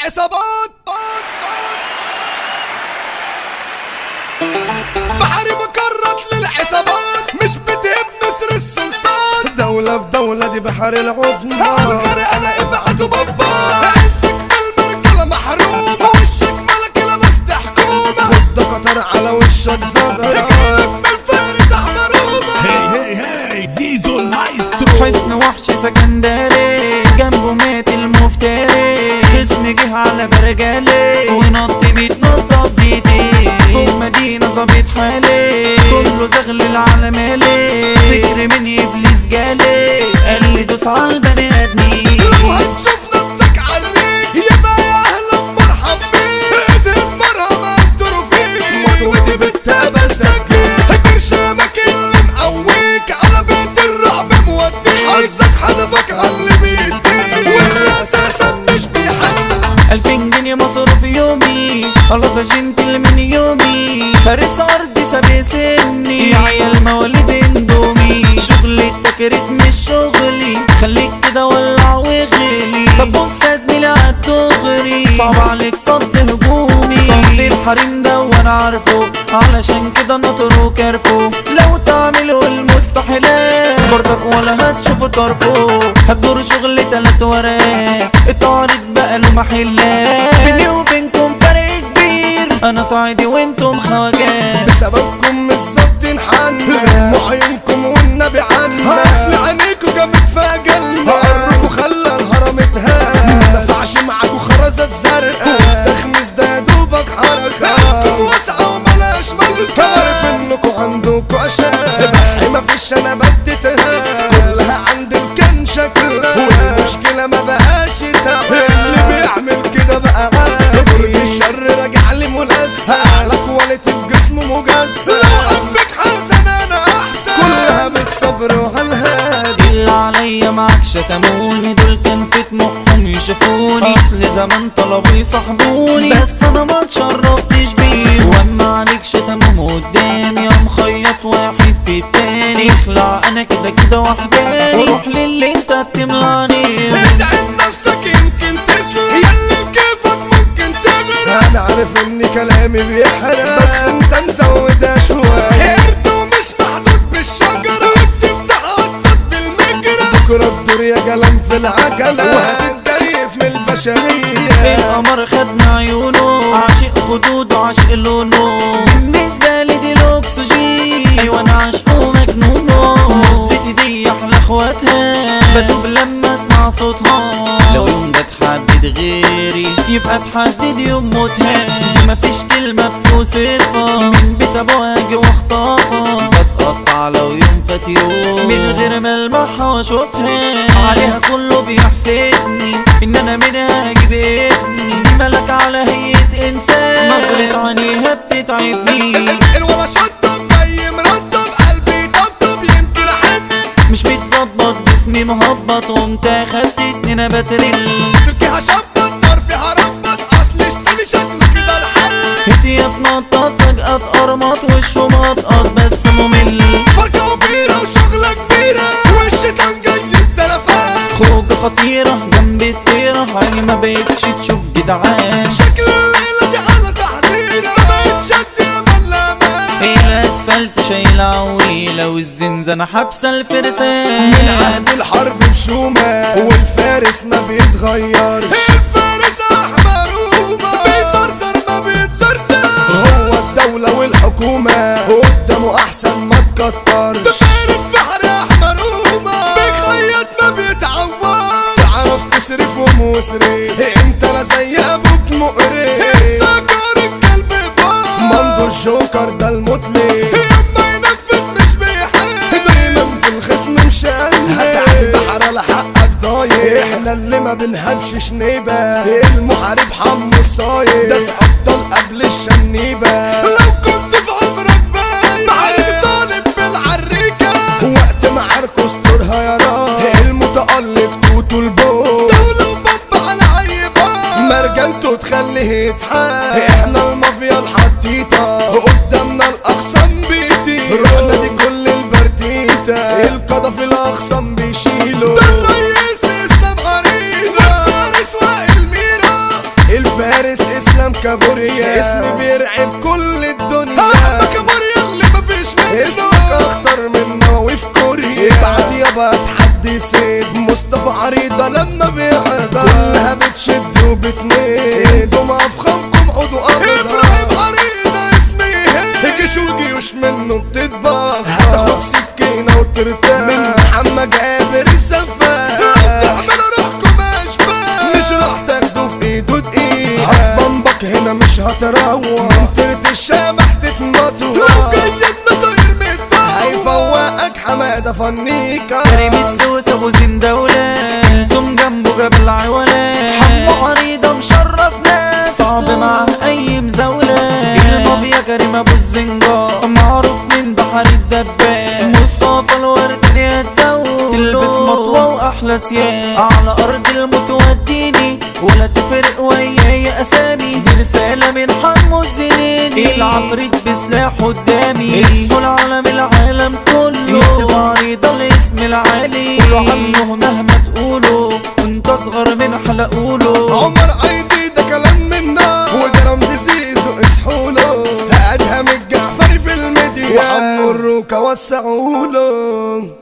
للعصابات بحري مكرر للعصابات مش بتهب نسر السلطان دولة في دولة دي بحر العظمى هالغرق انا ابعته بابا عندك المركلة محرومة وشك ملك لمست حكومة خد قطر على وشك زغرة جايلك من فارس احمرومة هي هي زيزو المايسترو حسن وحش سكندري جنبه مات المفتري خصم جه على برجالي ونط بيتنطط بايدي فوق مدينة ظابط حالي كله زغل العالمالي فكر من ابليس جالي قال لي دوس على البني ادمين لو هتشوف نفسك عليك يبقى يا اهلا مرحب بيك ايدهم مرهم انتروا فيك ودي بالتابل سجل برشامك اللي مقويك على بيت الرعب موديك حظك حدفك على اللي بيديك واللي اساسا مش بيحل ألفين جنيه مصروف يومي الله ده جنتل من يومي فارس أرضي سابق سني يا عيال مواليد اندومي شغل التكريت مش شغلي خليك كده ولع وغلي طب بص يا زميلي عالدغري صعب عليك صد هجومي صد الحريم ده وانا عارفه علشان كده نطره وكرفه لو تعملوا المستحيلات برضك ولا هتشوفوا طرفه هتدور شغل تلات ورق التعريض بقى له محلات بيني وبينكم فرق كبير انا صعيدي وانتم خواجات بسببكم الظبط انحنى وعيونكم والنبي عنا اصل عينيكوا جامد فاجلنا قركوا خلى الهرم اتهان نفعش معاكوا خرزات زرقاء تخميس ده يا دوبك بقالكم حركة واسعة وملاش ملكة عارف انكوا عندكوا عشان بحي مفيش انا بديتها كلها عند الكن شكلها والمشكلة ما بقاش تعب اللي بيعمل كده بقى عادي برج الشر راجع لي ملس اعلى كواليتي في جسمه مجسد لو قلبك حسن انا احسن كلها بالصبر وعالهادي اللي عليا معاك شتموني دول كان في طموحهم يشوفوني اصل زمان طلبوا يصاحبوني بس انا ما اتشرفتش بيه واما عليك شتمهم قدامي يا مخيط واحد في التاني اخلع انا كده كده وحداني وروح للي انت بتملاني ادعي لنفسك يمكن تسلم يلي كيفك ممكن تغرق انا عارف ان كلامي بيحرق بس انت مزودها شوية قرد ومش محدود بالشجرة وبتفتح عطت بالمجرى بكرة الدور يا جلم في العجلة وهتتكيف من البشرية القمر خدنا عيونه عاشق خدوده عاشق لونه بالنسبة لي دي الاكسجين ايوه انا عاشقه ومجنونه موزتي دي احلى اخواتها بدوب لما اسمع صوتها لو يوم ده تحدد غيري يبقى تحدد يوم موتها مفيش كلمة بتوصفها من بيت ابوها اجي واخطفها بتقطع لو يوم فات يوم من غير ما المحها واشوفها عليها كله بيحسدني ان انا منها اجيب ابني ملك على هيئة انسان نظرة عينيها بتتعبني الولا شطب جاي مرطب قلبي طبطب يمكن احب مش بيتظبط جسمي مهبط قمت اخدت اتنين انا بترل سلكي هشبط طرفي هربط اصل اشتري شكله كده الحل هدي اتنطط فجأة اتقرمط وشه مقطقط بس ممل فرقة وبيرة وشغلة كبيرة والشيطان جاي التلفات خروجة خطيرة جنب الطيرة عيني ما بقتش تشوف جدعان شكل الليلة دي على تحضيرة بقيت شد يا ملامات الاسفلت شايلة عويلة والزنزانة حابسة الفرسان عهد الحرب بشومة والفارس ما بيتغيرش الفارس احمر وما بيصرصر ما بيتزرزر هو الدولة والحكومة قدامه أحسن ما تكترش ده فارس بحر احمر وما بيخيط ما بيتعور تعرف تصرف ومسرف انت لا زي ابوك مقرف سكر الكلب بار مندو الجوكر ده المطلق يما ينفذ مش بيحب دايما في الخصم مشان هتعدي بحر على حقك ضايع احنا اللي ما بنهبش شنيبة المحارب حمو الصايع ده ابطال قبل الشنيبة لو كنت في عمرك باين معاك طالب بالعريكة وقت معاركوا استرها يا راجل المتألق توتو البوت دولة وبابا على عيبان مرجانته تخليه يتحال احنا المافيا الحطيطة قدامنا الاقسام بيتي رحنا دي كل البرتيتة القضا في الاقسام بيشيلوا ده الرئيس اسلام غريبة فارس وائل ميرا كابوريا اسمي بيرعب كل الدنيا احمد كابوريا اللي مفيش اسمك منه اخطر من نواوي في كوريا بعد يابا اتحدي سيد مصطفى عريضة لما بيحضر كلها بتشد وبتنيد وما افخمكم عضو ابراهيم ابدا عريضة اسمي هيك جيش وجيوش منه بتتبخر هتاخد سكينة وترتاح من محمد جابر السفاح تعملوا روحكم اشباه مش راح تاخده في ايده دقيق هتبمبك هنا مش هتروح منطقة الشبح لو تتمطوح جاي طاير من التهوى هيفوقك حمادة فنيكا كريم السوس ابو زندولة انتم جنبه جبل عوالة حمو عريضة مشرف ناس صعب مع اي مزاولة المافيا كريم ابو الزنجار معروف من بحر الدباب مصطفى الورداني هتزود تلبس مطوة واحلى سياق على ارض الموت وديني ولا تفرق وياي اسامي دي رسالة من حمو الزنيني العفريت بسلاح قدامي اسمه العالم العالم كله يوسف عريضة الاسم العالي قولوا عنه مهما تقولوا وانت اصغر من حلقوله عمر ايدي ده كلام منا وده رمز زيزو اصحوله ادهم الجعفري في الميديا وحمو الروكا وسعوله